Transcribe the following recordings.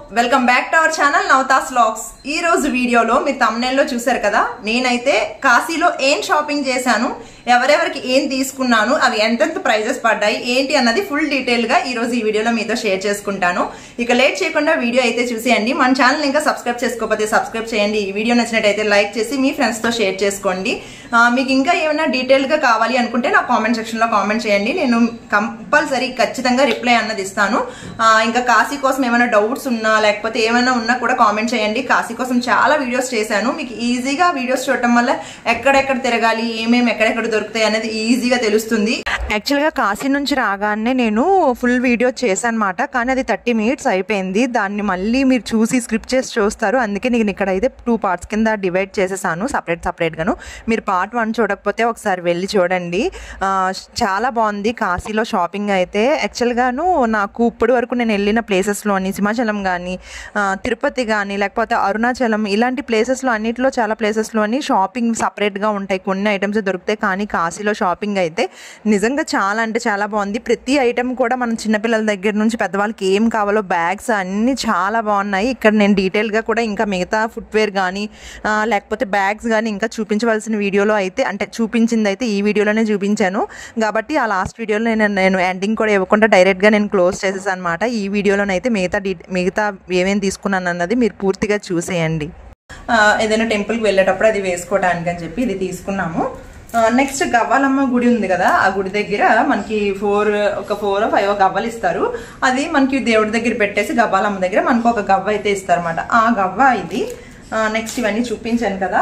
welcome back to our channel నవతాస్ లాక్స్ ఈ రోజు వీడియోలో మీరు తమ్నేల్లో చూశారు కదా నేనైతే కాశీలో ఏం షాపింగ్ చేశాను ఎవరెవరికి ఏం తీసుకున్నాను అవి ఎంతెంత ప్రైజెస్ పడ్డాయి ఏంటి అన్నది ఫుల్ డీటెయిల్ గా ఈ రోజు ఈ వీడియోలో మీతో షేర్ చేసుకుంటాను ఇక లేట్ చేయకుండా వీడియో అయితే చూసేయండి మన ఛానల్ ఇంకా సబ్స్క్రైబ్ చేసుకోకపోతే సబ్స్క్రైబ్ చేయండి ఈ వీడియో నచ్చినట్టయితే లైక్ చేసి మీ ఫ్రెండ్స్ తో షేర్ చేసుకోండి ఆ, మీకు ఇంకా ఏమైనా డీటెయిల్ గా కావాలి అనుకుంటే నా కామెంట్ సెక్షన్ లో కామెంట్ చేయండి నేను కంపల్సరీ ఖచ్చితంగా రిప్లై అన్నది ఇస్తాను ఆ, ఇంకా కాశీ కోసం ఏమైనా డౌట్స్ ఉన్నా లేకపోతే ఏమైనా ఉన్నా కూడా కామెంట్ చేయండి కాశీ కోసం చాలా వీడియోస్ చేశాను మీకు ఈజీగా వీడియోస్ చూడటం వల్ల ఎక్కడెక్కడ తిరగాలి ఏమేమి ఎక్కడెక్కడ దొరుకుతాయి అనేది ఈజీగా తెలుస్తుంది యాక్చువల్గా కాశీ నుంచి రాగానే నేను ఫుల్ వీడియో చేశాను అనమాట కానీ అది థర్టీ మినిట్స్ అయిపోయింది దాన్ని మళ్ళీ మీరు చూసి స్క్రిప్ట్ చేసి చూస్తారు అందుకే నేను ఇక్కడ అయితే టూ పార్ట్స్ కింద డివైడ్ చేసేసాను సపరేట్ సపరేట్గాను మీరు పార్ట్ వన్ చూడకపోతే ఒకసారి వెళ్ళి చూడండి ఆ, చాలా బాగుంది కాశీలో షాపింగ్ అయితే యాక్చువల్గాను నాకు ఇప్పటి వరకు నేను వెళ్ళిన ప్లేసెస్లోని సింహాచలం కానీ తిరుపతి కానీ లేకపోతే అరుణాచలం ఇలాంటి ప్లేసెస్లో అన్నిట్లో చాలా ప్లేసెస్లోని షాపింగ్ సపరేట్గా ఉంటాయి కొన్ని ఐటమ్స్ దొరుకుతాయి కానీ కాశీలో షాపింగ్ అయితే నిజంగా చాలా అంటే చాలా బాగుంది ప్రతి ఐటెం కూడా మనం చిన్నపిల్లల దగ్గర నుంచి పెద్దవాళ్ళకి ఏం కావాలో బ్యాగ్స్ అన్నీ చాలా బాగున్నాయి ఇక్కడ నేను డీటెయిల్గా కూడా ఇంకా మిగతా ఫుట్వేర్ కానీ ఆ, లేకపోతే బ్యాగ్స్ కానీ ఇంకా చూపించవలసిన వీడియోలో అయితే అంటే చూపించింది అయితే ఈ వీడియోలోనే చూపించాను కాబట్టి ఆ లాస్ట్ వీడియోలో నేను నేను ఎండింగ్ కూడా ఇవ్వకుండా డైరెక్ట్గా నేను క్లోజ్ చేసేసాను అనమాట ఈ వీడియోలోనైతే మిగతా డీ మిగతా ఏమేమి తీసుకున్నాను అన్నది మీరు పూర్తిగా చూసేయండి ఆ, ఏదైనా టెంపుల్కి వెళ్ళేటప్పుడు అది వేసుకోవడానికి అని చెప్పి ఇది తీసుకున్నాము నెక్స్ట్ గవ్వాలమ్మ గుడి ఉంది కదా ఆ గుడి దగ్గర మనకి ఫోర్ ఒక ఫోర్ ఫైవ్ గవ్వలు ఇస్తారు అది మనకి దేవుడి దగ్గర పెట్టేసి గవ్వాలమ్మ దగ్గర మనకు ఒక గవ్వ అయితే ఇస్తారు అనమాట ఆ గవ్వ ఇది నెక్స్ట్ ఇవన్నీ చూపించాను కదా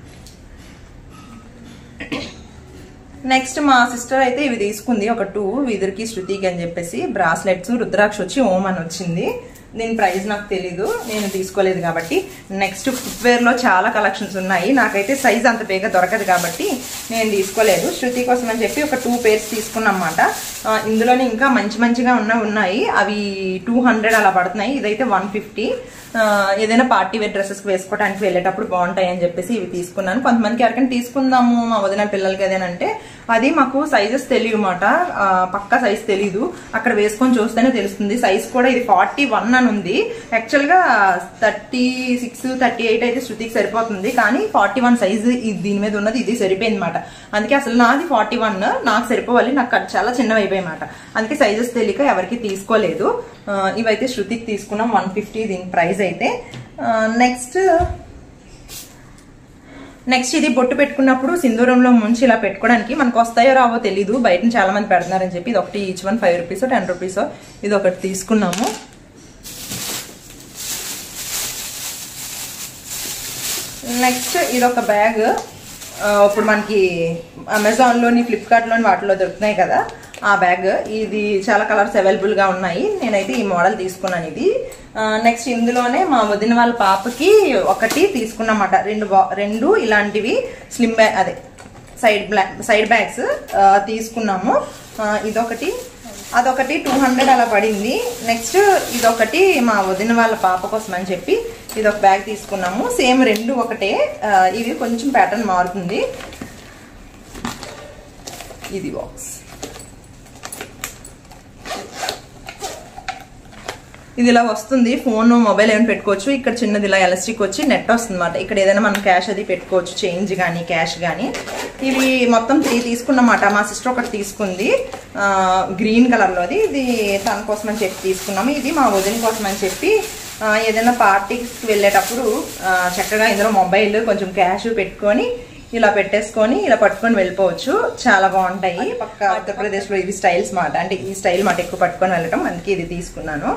నెక్స్ట్ మా సిస్టర్ అయితే ఇవి తీసుకుంది ఒక టూ ఇద్దరికి శృతికి అని చెప్పేసి బ్రాస్లెట్స్ రుద్రాక్ష వచ్చి ఓం అని వచ్చింది దీని ప్రైస్ నాకు తెలీదు నేను తీసుకోలేదు కాబట్టి నెక్స్ట్ ఫుట్వేర్ లో చాలా కలెక్షన్స్ ఉన్నాయి నాకైతే సైజ్ అంత బేగా దొరకదు కాబట్టి నేను తీసుకోలేదు శృతి కోసం అని చెప్పి ఒక టూ పేర్స్ తీసుకున్నమాట ఇందులోనే ఇంకా మంచి మంచిగా ఉన్న ఉన్నాయి అవి టూ హండ్రెడ్ అలా పడుతున్నాయి ఇదైతే వన్ ఫిఫ్టీ ఏదైనా పార్టీ వేర్ డ్రెస్సెస్ వేసుకోవడానికి వెళ్ళేటప్పుడు బాగుంటాయి అని చెప్పేసి ఇవి తీసుకున్నాను కొంతమందికి ఎవరికైనా తీసుకుందాము మా వదిన పిల్లలకి అదేనంటే అది మాకు సైజెస్ తెలియదు మాట పక్క సైజ్ తెలీదు అక్కడ వేసుకొని చూస్తేనే తెలుస్తుంది సైజ్ కూడా ఇది ఫార్టీ వన్ అని ఉంది యాక్చువల్ గా థర్టీ సిక్స్ థర్టీ ఎయిట్ అయితే శృతికి సరిపోతుంది కానీ ఫార్టీ వన్ సైజ్ దీని మీద ఉన్నది ఇది సరిపోయింది అనమాట అందుకే అసలు నాది ఫార్టీ వన్ నాకు సరిపోవాలి నాకు అది చాలా చిన్నవి అయిపోయాయి మాట అందుకే సైజెస్ తెలియక ఎవరికి తీసుకోలేదు ఆ, ఇవైతే శృతికి తీసుకున్నాం వన్ ఫిఫ్టీ దీని ప్రైస్ అయితే నెక్స్ట్ నెక్స్ట్ ఇది బొట్టు పెట్టుకున్నప్పుడు సింధూరంలో ముంచి ఇలా పెట్టుకోవడానికి మనకు వస్తాయో రావో తెలీదు బయట నుంచి చాలా మంది పెడుతున్నారని చెప్పి ఇది ఒకటి each one five rupees ten rupees ఇది ఒకటి తీసుకున్నాము నెక్స్ట్ ఇది ఒక బ్యాగ్ ఇప్పుడు మనకి అమెజాన్లోని ఫ్లిప్కార్ట్లోని వాటిలో దొరుకుతున్నాయి కదా ఆ బ్యాగ్ ఇది చాలా కలర్స్ అవైలబుల్గా ఉన్నాయి నేనైతే ఈ మోడల్ తీసుకున్నాను ఇది నెక్స్ట్ ఇందులోనే మా వదిన వాళ్ళ పాపకి ఒకటి తీసుకున్నమాట రెండు బా రెండు ఇలాంటివి స్లిమ్ బ్యాగ్ అదే సైడ్ బ్లాక్ సైడ్ బ్యాగ్స్ తీసుకున్నాము ఆ, ఇదొకటి అదొకటి టూ హండ్రెడ్ అలా పడింది నెక్స్ట్ ఇదొకటి మా వదిన వాళ్ళ పాప కోసం అని చెప్పి ఇది ఒక బ్యాగ్ తీసుకున్నాము సేమ్ రెండు ఒకటే ఆ, ఇది కొంచెం ప్యాటర్న్ మారుతుంది ఇది బాక్స్ ఇది ఇలా వస్తుంది ఫోన్ మొబైల్ ఏమైనా పెట్టుకోవచ్చు ఇక్కడ చిన్నది ఇలా ఎలస్టిక్ వచ్చి నెట్ వస్తుంది అనమాట ఇక్కడ ఏదైనా మనం క్యాష్ అది పెట్టుకోవచ్చు చేంజ్ కానీ క్యాష్ కానీ ఇవి మొత్తం త్రీ తీసుకున్నమాట మా సిస్టర్ ఒకటి తీసుకుంది ఆ, గ్రీన్ కలర్లోది ఇది తన కోసం అని చెప్పి తీసుకున్నాము ఇది మా వదిన కోసం అని చెప్పి ఆ, ఏదైనా పార్టీకి వెళ్ళేటప్పుడు ఆ, చక్కగా ఇందులో మొబైల్ కొంచెం క్యాష్ పెట్టుకొని ఇలా పెట్టేసుకొని ఇలా పట్టుకొని వెళ్ళిపోవచ్చు చాలా బాగుంటాయి పక్క ఆంధ్రప్రదేశ్లో ఇవి స్టైల్స్ మాట అంటే ఈ స్టైల్ మాట ఎక్కువ పట్టుకొని వెళ్ళటం అందుకే ఇది తీసుకున్నాను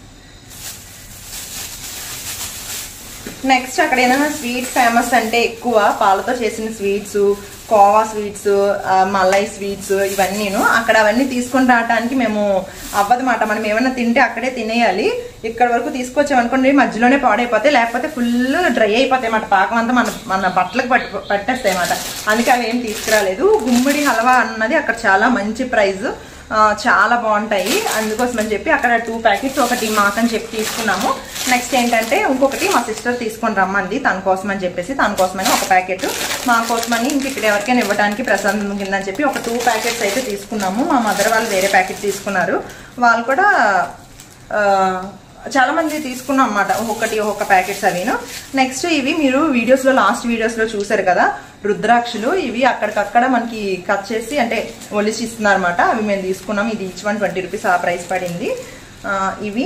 నెక్స్ట్ అక్కడ ఏదైనా స్వీట్ ఫేమస్ అంటే ఎక్కువ పాలతో చేసిన sweets khoa sweets malai sweets ఇవన్నీను అక్కడ అవన్నీ తీసుకొని రావడానికి మేము అవ్వదన్నమాట మనం ఏమైనా తింటే అక్కడే తినేయాలి ఇక్కడ వరకు తీసుకొచ్చామనుకోండి మధ్యలోనే పాడైపోతాయి లేకపోతే ఫుల్ డ్రై అయిపోతాయి అన్నమాట పాకం అంతా మన మన బట్టలకు పట్టు పట్టేస్తాయి అన్నమాట అందుకే అవి ఏం తీసుకురాలేదు గుమ్మడి హల్వా అన్నది అక్కడ చాలా మంచి ప్రైస్ ఆ, చాలా బాగుంటాయి అందుకోసం అని చెప్పి అక్కడ టూ ప్యాకెట్స్ ఒకటి మాకని చెప్పి తీసుకున్నాము నెక్స్ట్ ఏంటంటే ఇంకొకటి మా సిస్టర్ తీసుకొని రమ్మంది తన కోసం అని చెప్పేసి తన కోసమని ఒక ప్యాకెట్ మా కోసమని ఇంక ఇక్కడ ఎవరికైనా ఇవ్వడానికి ప్రసాదం కింద అని చెప్పి ఒక టూ ప్యాకెట్స్ అయితే తీసుకున్నాము మా మదర్ వాళ్ళు వేరే ప్యాకెట్ తీసుకున్నారు వాళ్ళు కూడా ఆ, చాలా మంది తీసుకున్నాం అన్నమాట ఒక్కొక్కటి ఒక్కొక్క ప్యాకెట్స్ అవిను నెక్స్ట్ ఇవి మీరు వీడియోస్ లో లాస్ట్ వీడియోస్ లో చూసారు కదా రుద్రాక్షలు ఇవి అక్కడికక్కడ మనకి కట్ చేసి అంటే ఒలిచి ఇస్తున్నారు అనమాట అవి మేము తీసుకున్నాం ఇది ఈచ్ వన్ ట్వంటీ రూపీస్ ఆ ప్రైస్ పడింది ఆ, ఇవి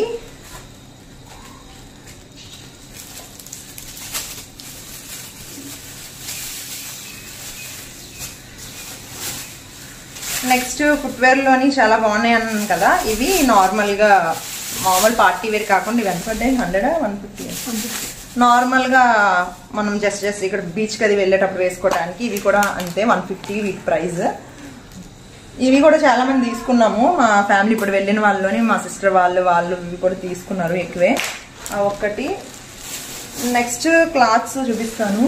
నెక్స్ట్ ఫుట్వేర్ లోని చాలా బాగున్నాయి అన్నాను కదా ఇవి నార్మల్ గా మామూలు పార్టీ వేర్ కాకుండా ఇవి ఎంత పడ్డాయి హండ్రెడ్ వన్ ఫిఫ్టీ నార్మల్ గా మనం జస్ట్ జస్ట్ ఇక్కడ బీచ్ కి అది వెళ్ళేటప్పుడు వేసుకోవడానికి ఇవి కూడా అంతే వన్ ఫిఫ్టీ వీటి ప్రైస్ ఇవి కూడా చాలా మంది తీసుకున్నాము మా ఫ్యామిలీ ఇప్పుడు వెళ్ళిన వాళ్ళలోని మా సిస్టర్ వాళ్ళు వాళ్ళు ఇవి కూడా తీసుకున్నారు ఎక్కువే ఆ ఒక్కటి నెక్స్ట్ క్లాత్స్ చూపిస్తాను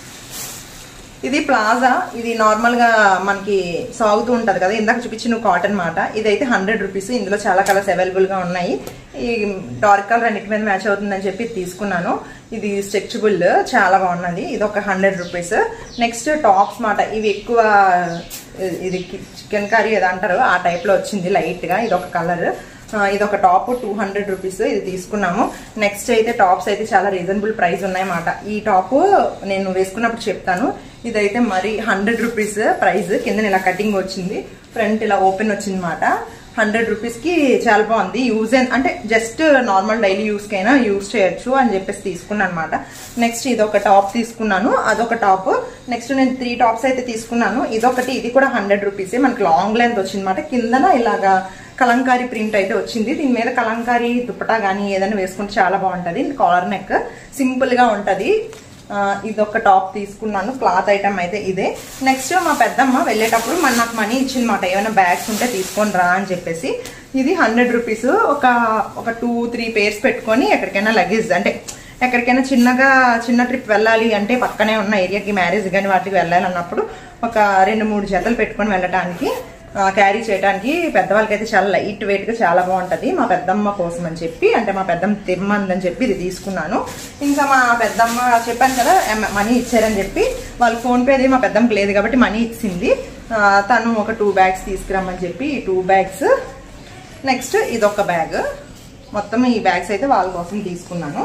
ఇది ప్లాజా ఇది నార్మల్ గా మనకి సాగుతూ ఉంటది కదా ఇందాక చూపించిన కాటన్ మాట ఇదైతే హండ్రెడ్ రూపీస్ ఇందులో చాలా కలర్స్ అవైలబుల్ గా ఉన్నాయి ఈ డార్క్ కలర్ అన్నిటి మీద మ్యాచ్ అవుతుందని చెప్పి ఇది తీసుకున్నాను ఇది స్ట్రెచబుల్ చాలా బాగున్నది ఇది ఒక హండ్రెడ్ రూపీస్ నెక్స్ట్ టాప్స్ మాట ఇవి ఎక్కువ ఇది చికెన్ కర్రీ ఏదో అంటారు ఆ టైప్ లో వచ్చింది లైట్ గా ఇది ఒక కలర్ ఇది ఒక టాప్ టూ హండ్రెడ్ రూపీస్ ఇది తీసుకున్నాము నెక్స్ట్ అయితే టాప్స్ అయితే చాలా రీజనబుల్ ప్రైస్ ఉన్నాయన్నమాట ఈ టాప్ నేను వేసుకున్నప్పుడు చెప్తాను ఇదైతే మరి హండ్రెడ్ రూపీస్ ప్రైస్ కింద ఇలా కటింగ్ వచ్చింది ఫ్రంట్ ఇలా ఓపెన్ వచ్చింది అనమాట హండ్రెడ్ రూపీస్ కి చాలా బాగుంది యూజ్ అంటే జస్ట్ నార్మల్ డైలీ యూస్ కైనా యూజ్ చేయొచ్చు అని చెప్పేసి తీసుకున్నాను అనమాట నెక్స్ట్ ఇది ఒక టాప్ తీసుకున్నాను అదొక టాప్ నెక్స్ట్ నేను త్రీ టాప్స్ అయితే తీసుకున్నాను ఇదొకటి ఇది కూడా హండ్రెడ్ రూపీస్ మనకి లాంగ్ లెంత్ వచ్చింది అనమాట కిందన ఇలాగా కలంకారీ ప్రింట్ అయితే వచ్చింది దీని మీద కలంకారీ దుప్పటా కానీ ఏదైనా వేసుకుంటే చాలా బాగుంటది కాలర్ నెక్ సింపుల్ గా ఉంటది ఆ, ఇదొక టాప్ తీసుకున్నాను క్లాత్ ఐటమ్ అయితే ఇదే నెక్స్ట్ మా పెద్దమ్మ వెళ్ళేటప్పుడు మన నాకు మనీ ఇచ్చిందన్నమాట ఏమైనా బ్యాగ్స్ ఉంటే తీసుకొని రా అని చెప్పేసి ఇది హండ్రెడ్ రూపీస్ ఒక ఒక టూ త్రీ పేర్స్ పెట్టుకొని ఎక్కడికైనా లగేజ్ అంటే ఎక్కడికైనా చిన్నగా చిన్న ట్రిప్ వెళ్ళాలి అంటే పక్కనే ఉన్న ఏరియాకి మ్యారేజ్ కానీ వాటికి వెళ్ళాలి అన్నప్పుడు ఒక రెండు మూడు జతలు పెట్టుకొని వెళ్ళడానికి క్యారీ చేయడానికి పెద్దవాళ్ళకి అయితే చాలా లైట్ వెయిట్ గా చాలా బాగుంటది మా పెద్దమ్మ కోసం అని చెప్పి అంటే మా పెద్దమ్మ తిమ్మందని చెప్పి ఇది తీసుకున్నాను ఇంకా మా పెద్దమ్మ చెప్పాను కదా మనీ ఇచ్చారని చెప్పి వాళ్ళ ఫోన్ పేది మా పెద్దమ్మకి లేదు కాబట్టి మనీ ఇచ్చింది ఆ, తను ఒక టూ బ్యాగ్స్ తీసుకురమ్మని చెప్పి ఈ టూ బ్యాగ్స్ నెక్స్ట్ ఇదొక బ్యాగ్ మొత్తం ఈ బ్యాగ్స్ అయితే వాళ్ళ కోసం తీసుకున్నాను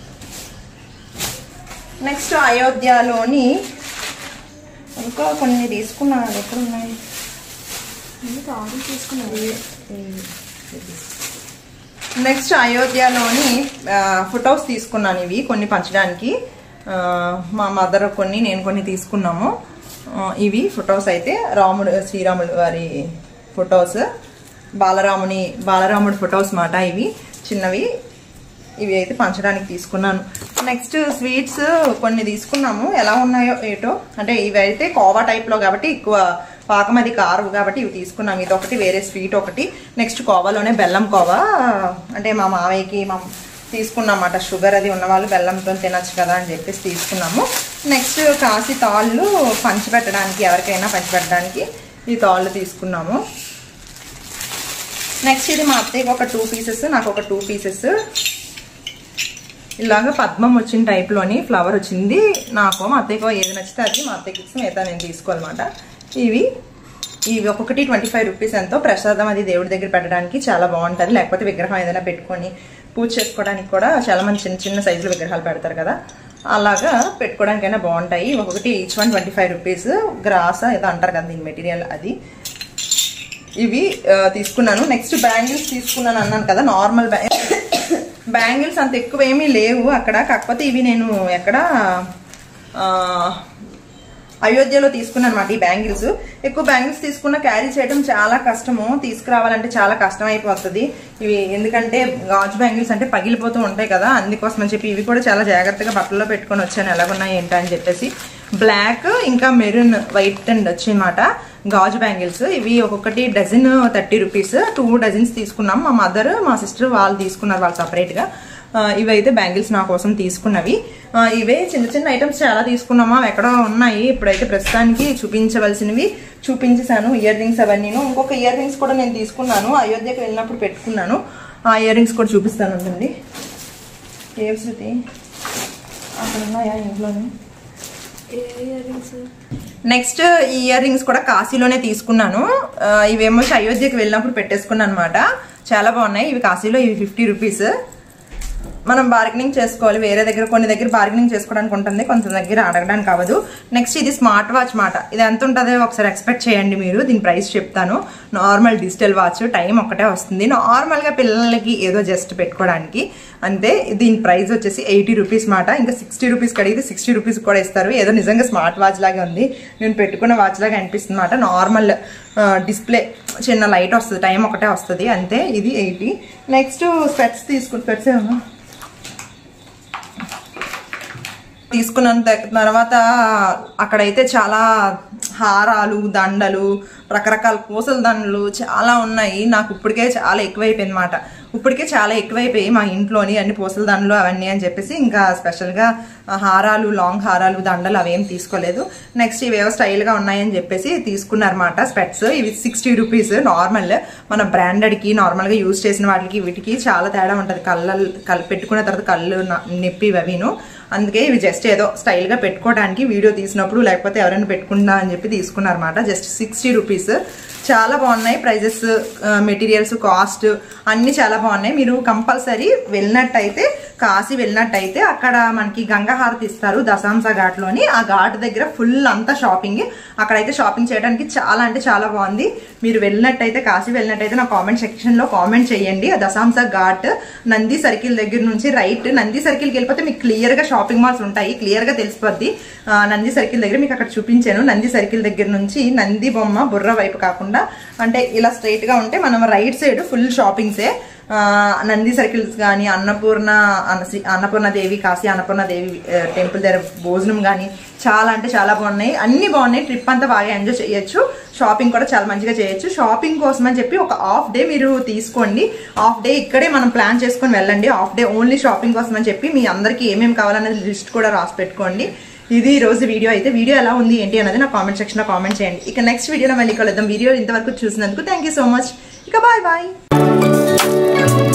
నెక్స్ట్ అయోధ్యలోని ఇంకా కొన్ని తీసుకున్నాను అది ఎక్కడ ఉన్నాయి నెక్స్ట్ అయోధ్యలోని ఫొటోస్ తీసుకున్నాను ఇవి కొన్ని పంచడానికి ఆ, మా మదర్ కొన్ని నేను కొన్ని తీసుకున్నాము ఆ, ఇవి ఫొటోస్ అయితే రాముడు శ్రీరాముడు వారి ఫొటోస్ బాలరాముని బాలరాముడి ఫొటోస్ మాట ఇవి చిన్నవి ఇవి అయితే పంచడానికి తీసుకున్నాను నెక్స్ట్ స్వీట్స్ కొన్ని తీసుకున్నాము ఎలా ఉన్నాయో ఏటో అంటే ఇవి అయితే కోవా టైప్ లో కాబట్టి ఎక్కువ పాకం అది కారు కాబట్టి ఇవి తీసుకున్నాం ఇది ఒకటి వేరే స్వీట్ ఒకటి నెక్స్ట్ కోవాలోనే బెల్లం కోవా అంటే మా మావయ్యకి మా తీసుకున్నమాట షుగర్ అది ఉన్న వాళ్ళు బెల్లంతో తినచ్చు కదా అని చెప్పేసి తీసుకున్నాము నెక్స్ట్ కాసి తాళ్ళు పంచిపెట్టడానికి ఎవరికైనా పంచిపెట్టడానికి ఈ తాళ్ళు తీసుకున్నాము నెక్స్ట్ ఇది మా అత్తయ్యకి ఒక టూ పీసెస్ నాకు ఒక టూ పీసెస్ ఇలాగ పద్మం వచ్చిన టైప్లోని ఫ్లవర్ వచ్చింది నాకు మా అత్తయ్యకో ఏది నచ్చితే అది మా అత్తయ్యకి ఇచ్చి మిగతా నేను తీసుకోవాలన్నమాట ఇవి ఇవి ఒక్కొక్కటి ట్వంటీ ఫైవ్ రూపీస్ ఎంతో ప్రసాదం అది దేవుడి దగ్గర పెట్టడానికి చాలా బాగుంటుంది లేకపోతే విగ్రహం ఏదైనా పెట్టుకొని పూజ చేసుకోవడానికి కూడా చాలా మంది చిన్న చిన్న సైజులో విగ్రహాలు పెడతారు కదా అలాగా పెట్టుకోవడానికైనా బాగుంటాయి ఒక్కొక్కటి each one twenty five rupees గ్రాస్ ఏదో అంటారు కదా దీని మెటీరియల్ అది ఇవి ఆ, తీసుకున్నాను నెక్స్ట్ బ్యాంగిల్స్ తీసుకున్నాను అన్నాను కదా నార్మల్ బ్యాంగిల్స్ అంత ఎక్కువ ఏమీ లేవు అక్కడ కాకపోతే ఇవి నేను ఎక్కడ ఆ, అయోధ్యలో తీసుకున్నాను అనమాట ఈ బ్యాంగిల్స్ ఎక్కువ బ్యాంగిల్స్ తీసుకున్న క్యారీ చేయడం చాలా కష్టము తీసుకురావాలంటే చాలా కష్టం అయిపోతుంది ఇవి ఎందుకంటే గాజు బ్యాంగిల్స్ అంటే పగిలిపోతూ ఉంటాయి కదా అందుకోసం అని చెప్పి ఇవి కూడా చాలా జాగ్రత్తగా బట్టల్లో పెట్టుకొని వచ్చాను ఎలాగున్నాయి ఏంటా అని చెప్పేసి బ్లాక్ ఇంకా మెరూన్ వైట్ అండ్ వచ్చాయన్నమాట గాజు బ్యాంగిల్స్ ఇవి ఒక్కొక్కటి dozen thirty rupees two dozens తీసుకున్నాం మా మదర్ మా సిస్టర్ వాళ్ళు తీసుకున్నారు వాళ్ళు సపరేట్గా ఆ, ఇవైతే బ్యాంగిల్స్ నా కోసం తీసుకున్నవి ఆ, ఇవే చిన్న చిన్న ఐటమ్స్ చాలా తీసుకున్నామా అవి ఎక్కడో ఉన్నాయి ఇప్పుడైతే ప్రస్తుతానికి చూపించవలసినవి చూపించేశాను ఇయర్ రింగ్స్ అవన్నీను ఇంకొక ఇయర్ రింగ్స్ కూడా నేను తీసుకున్నాను అయోధ్యకి వెళ్ళినప్పుడు పెట్టుకున్నాను ఆ ఇయర్ రింగ్స్ కూడా చూపిస్తాను ఉండండి ఏ శృతి అక్కడ ఉన్నాయా ఇంట్లోనే నెక్స్ట్ ఈ ఇయర్ రింగ్స్ కూడా కాశీలోనే తీసుకున్నాను ఆ, ఇవేమో వచ్చి అయోధ్యకి వెళ్ళినప్పుడు పెట్టేసుకున్నాను అనమాట చాలా బాగున్నాయి ఇవి కాశీలో ఇవి ఫిఫ్టీ రూపీస్ మనం బార్గెనింగ్ చేసుకోవాలి వేరే దగ్గర కొన్ని దగ్గర బార్గెనింగ్ చేసుకోవడానికి ఉంటుంది కొంత దగ్గర అడగడానికి అవ్వదు నెక్స్ట్ ఇది స్మార్ట్ వాచ్ మాట ఇది ఎంత ఉంటుందో ఒకసారి ఎక్స్పెక్ట్ చేయండి మీరు దీని ప్రైస్ చెప్తాను నార్మల్ డిజిటల్ వాచ్ టైం ఒకటే వస్తుంది నార్మల్గా పిల్లలకి ఏదో జస్ట్ పెట్టుకోవడానికి అంతే దీని ప్రైస్ వచ్చేసి ఎయిటీ రూపీస్ మాట ఇంకా సిక్స్టీ రూపీస్ అడిగితే సిక్స్టీ రూపీస్ కూడా ఇస్తారు ఏదో నిజంగా స్మార్ట్ వాచ్ లాగా ఉంది నేను పెట్టుకున్న వాచ్ లాగా అనిపిస్తుంది మాట నార్మల్ డిస్ప్లే చిన్న లైట్ వస్తుంది టైం ఒకటే వస్తుంది అంతే ఇది ఎయిటీ నెక్స్ట్ స్పెట్స్ తీసుకుని స్పెట్స్ ఏమన్నా తీసుకున్నంత తర్వాత అక్కడైతే చాలా హారాలు దండలు రకరకాల పూసల దండలు చాలా ఉన్నాయి నాకు ఇప్పటికే చాలా ఎక్కువైపోయింది అనమాట ఇప్పటికే చాలా ఎక్కువైపోయి మా ఇంట్లోని అన్ని పూసల దండలు అవన్నీ అని చెప్పేసి ఇంకా స్పెషల్గా హారాలు లాంగ్ హారాలు దండలు అవేం తీసుకోలేదు నెక్స్ట్ ఇవేవో స్టైల్గా ఉన్నాయని చెప్పేసి తీసుకున్నారన్నమాట స్పెట్స్ ఇవి సిక్స్టీ రూపీస్ నార్మల్ మన బ్రాండెడ్కి నార్మల్గా యూజ్ చేసిన వాటికి వీటికి చాలా తేడా ఉంటుంది కళ్ళ కళ్ళు పెట్టుకున్న తర్వాత కళ్ళు న- నొప్పి అవిను అందుకే ఇవి జస్ట్ ఏదో స్టైల్గా పెట్టుకోవడానికి వీడియో తీసినప్పుడు లేకపోతే ఎవరైనా పెట్టుకుంటా అని చెప్పి తీసుకున్నారన్నమాట జస్ట్ సిక్స్టీ రూపీస్ చాలా బాగున్నాయి ప్రైజెస్ మెటీరియల్స్ కాస్ట్ అన్నీ చాలా బాగున్నాయి మీరు కంపల్సరీ వెళ్ళినట్టయితే కాశీ వెళ్ళినట్టయితే అక్కడ మనకి గంగా హారతి ఇస్తారు దశాంస ఘాట్లోని ఆ ఘాట్ దగ్గర ఫుల్ అంతా షాపింగ్ అక్కడైతే షాపింగ్ చేయడానికి చాలా అంటే చాలా బాగుంది మీరు వెళ్ళినట్టయితే కాశీ వెళ్ళినట్టయితే నా కామెంట్ సెక్షన్లో కామెంట్ చేయండి ఆ దశాంస ఘాట్ నంది సర్కిల్ దగ్గర నుంచి రైట్ నంది సర్కిల్కి వెళ్ళిపోతే మీకు క్లియర్గా షాపింగ్ మాల్స్ ఉంటాయి క్లియర్గా తెలిసిపోద్ది ఆ, నంది సర్కిల్ దగ్గర మీకు అక్కడ చూపించాను నంది సర్కిల్ దగ్గర నుంచి నంది బొమ్మ బుర్ర వైపు కాకుండా అంటే ఇలా స్ట్రైట్ గా ఉంటే మనం రైట్ సైడ్ ఫుల్ షాపింగ్సే ఆ, నంది సర్కిల్స్ కానీ అన్నపూర్ణ అన్న- శ్రీ- అన్నపూర్ణ దేవి కాశీ అన్నపూర్ణ దేవి టెంపుల్ దగ్గర భోజనం కానీ చాలా అంటే చాలా బాగున్నాయి అన్ని బాగున్నాయి ట్రిప్ అంతా బాగా ఎంజాయ్ చేయొచ్చు షాపింగ్ కూడా చాలా మంచిగా చేయొచ్చు షాపింగ్ కోసం అని చెప్పి ఒక హాఫ్ డే మీరు తీసుకోండి హాఫ్ డే ఇక్కడే మనం ప్లాన్ చేసుకొని వెళ్ళండి హాఫ్ డే ఓన్లీ షాపింగ్ కోసం అని చెప్పి మీ అందరికీ ఏమేమి కావాలనేది లిస్ట్ కూడా రాసి పెట్టుకోండి ఇది ఈ రోజు వీడియో అయితే వీడియో ఎలా ఉంది ఏంటి అనేది నా కామెంట్ సెక్షన్ లో కామెంట్ చేయండి ఇక నెక్స్ట్ వీడియోలో మళ్ళీ కలుద్దాం వీడియో ఇంతవరకు చూసినందుకు థ్యాంక్ యూ సో మచ్ ఇక బాయ్ బాయ్